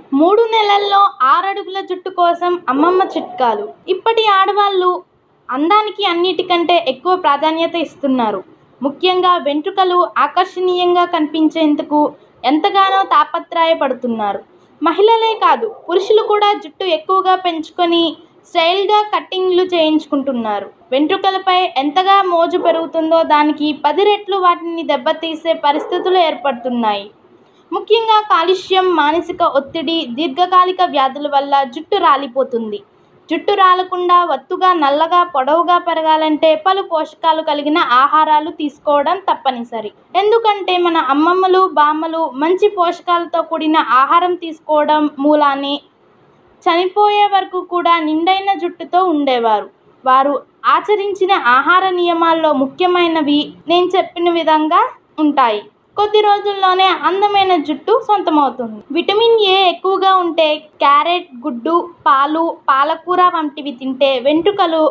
మూడు నెలల్లో ఆరడుగుల జుట్టు కోసం అమ్మమ్మ చిట్కాలు ఇప్పటి ఆడవాళ్ళు అందానికి అన్నిటికంటే ఎక్కువ ప్రాధాన్యత ఇస్తున్నారు ముఖ్యంగా వెంట్రుకలు ఆకర్షణీయంగా కనిపించేందుకు ఎంతగానో తాపత్రయపడుతున్నారు మహిళలే కాదు పురుషులు కూడా జుట్టు ఎక్కువగా పెంచుకొని స్టైల్గా కట్టింగ్లు చేయించుకుంటున్నారు వెంట్రుకలపై ఎంతగా మోజు పెరుగుతుందో దానికి పది రెట్లు వాటిని దెబ్బతీసే పరిస్థితులు ఏర్పడుతున్నాయి ముఖ్యంగా కాలుష్యం మానసిక ఒత్తిడి దీర్ఘకాలిక వ్యాధుల వల్ల జుట్టు రాలిపోతుంది జుట్టు రాలకుండా ఒత్తుగా నల్లగా పొడవుగా పెరగాలంటే పలు పోషకాలు కలిగిన ఆహారాలు తీసుకోవడం తప్పనిసరి ఎందుకంటే మన అమ్మమ్మలు బామ్మలు మంచి పోషకాలతో కూడిన ఆహారం తీసుకోవడం మూలానే చనిపోయే వరకు కూడా నిండైన జుట్టుతో ఉండేవారు వారు ఆచరించిన ఆహార నియమాల్లో ముఖ్యమైనవి నేను చెప్పిన విధంగా ఉంటాయి కొద్ది రోజుల్లోనే అందమైన జుట్టు సొంతమవుతుంది విటమిన్ ఏ ఎక్కువగా ఉంటే క్యారెట్ గుడ్డు పాలు పాలకూర వంటివి తింటే వెంట్రుకలు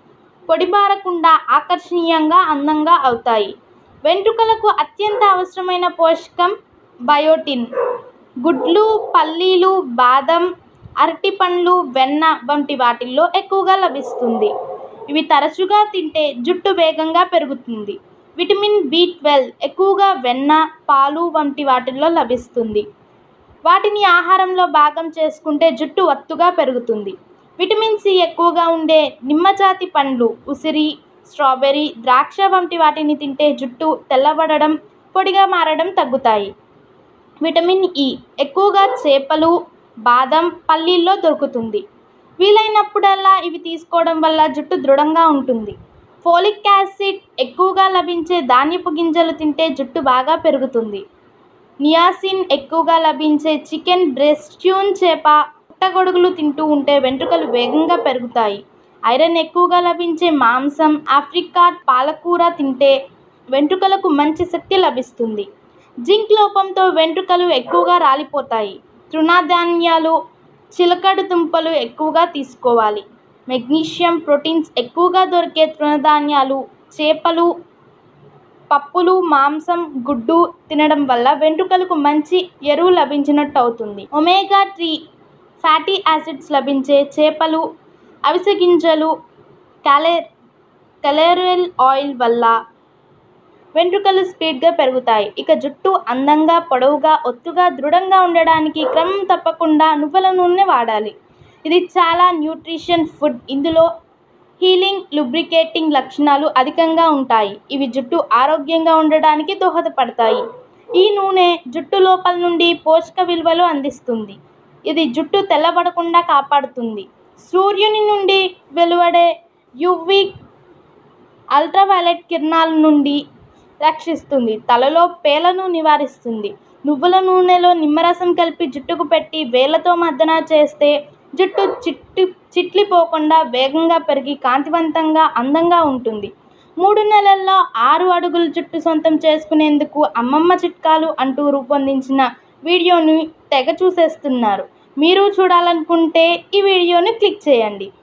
పొడిబారకుండా ఆకర్షణీయంగా అందంగా అవుతాయి వెంట్రుకలకు అత్యంత అవసరమైన పోషకం బయోటిన్ గుడ్లు పల్లీలు బాదం అరటిపండ్లు వెన్న వంటి వాటిల్లో ఎక్కువగా లభిస్తుంది ఇవి తరచుగా తింటే జుట్టు వేగంగా పెరుగుతుంది విటమిన్ బి ట్వెల్వ్ ఎక్కువగా వెన్న పాలు వంటి వాటిల్లో లభిస్తుంది వాటిని ఆహారంలో భాగం చేసుకుంటే జుట్టు ఒత్తుగా పెరుగుతుంది విటమిన్ సి ఎక్కువగా ఉండే నిమ్మజాతి పండ్లు ఉసిరి స్ట్రాబెర్రీ ద్రాక్ష వంటి వాటిని తింటే జుట్టు తెల్లబడడం పొడిగా మారడం తగ్గుతాయి విటమిన్ ఇ ఎక్కువగా చేపలు బాదం పల్లీల్లో దొరుకుతుంది వీలైనప్పుడల్లా ఇవి తీసుకోవడం వల్ల జుట్టు దృఢంగా ఉంటుంది ఫోలిక్ యాసిడ్ ఎక్కువగా లభించే ధాన్యపు గింజలు తింటే జుట్టు బాగా పెరుగుతుంది నియాసిన్ ఎక్కువగా లభించే చికెన్ బ్రెస్ట్ ట్యూన్ చేప పుట్టగొడుగులు తింటూ ఉంటే వెంట్రుకలు వేగంగా పెరుగుతాయి ఐరన్ ఎక్కువగా లభించే మాంసం ఆఫ్రికాట్ పాలకూర తింటే వెంట్రుకలకు మంచి శక్తి లభిస్తుంది జింక్ లోపంతో వెంట్రుకలు ఎక్కువగా రాలిపోతాయి తృణధాన్యాలు చిలకడ దుంపలు ఎక్కువగా తీసుకోవాలి మెగ్నీషియం ప్రోటీన్స్ ఎక్కువగా దొరికే తృణధాన్యాలు చేపలు పప్పులు మాంసం గుడ్డు తినడం వల్ల వెంట్రుకలకు మంచి ఎరువు లభించినట్టు అవుతుంది ఒమేగా త్రీ ఫ్యాటీ యాసిడ్స్ లభించే చేపలు అవిసె గింజలు క్యాలే కలేరియల్ ఆయిల్ వల్ల వెంట్రుకలు స్పీడ్గా పెరుగుతాయి ఇక జుట్టు అందంగా పొడవుగా ఒత్తుగా దృఢంగా ఉండడానికి క్రమం తప్పకుండా నువ్వుల నూనె వాడాలి ఇది చాలా న్యూట్రిషన్ ఫుడ్ ఇందులో హీలింగ్ లుబ్రికేటింగ్ లక్షణాలు అధికంగా ఉంటాయి ఇవి జుట్టు ఆరోగ్యంగా ఉండడానికి దోహదపడతాయి ఈ నూనె జుట్టు లోపల నుండి పోషక విలువలు అందిస్తుంది ఇది జుట్టు తెల్లబడకుండా కాపాడుతుంది సూర్యుని నుండి వెలువడే యువి అల్ట్రావైలెట్ కిరణాల నుండి రక్షిస్తుంది తలలో పేలను నివారిస్తుంది నువ్వుల నూనెలో నిమ్మరసం కలిపి జుట్టుకు పెట్టి వేళ్ళతో మద్దన చేస్తే జుట్టు చిట్టి చిట్లిపోకుండా వేగంగా పెరిగి కాంతివంతంగా అందంగా ఉంటుంది మూడు నెలల్లో ఆరు అడుగుల జుట్టు సొంతం చేసుకునేందుకు అమ్మమ్మ చిట్కాలు అంటూ రూపొందించిన వీడియోని తెగ చూసేస్తున్నారు మీరు చూడాలనుకుంటే ఈ వీడియోని క్లిక్ చేయండి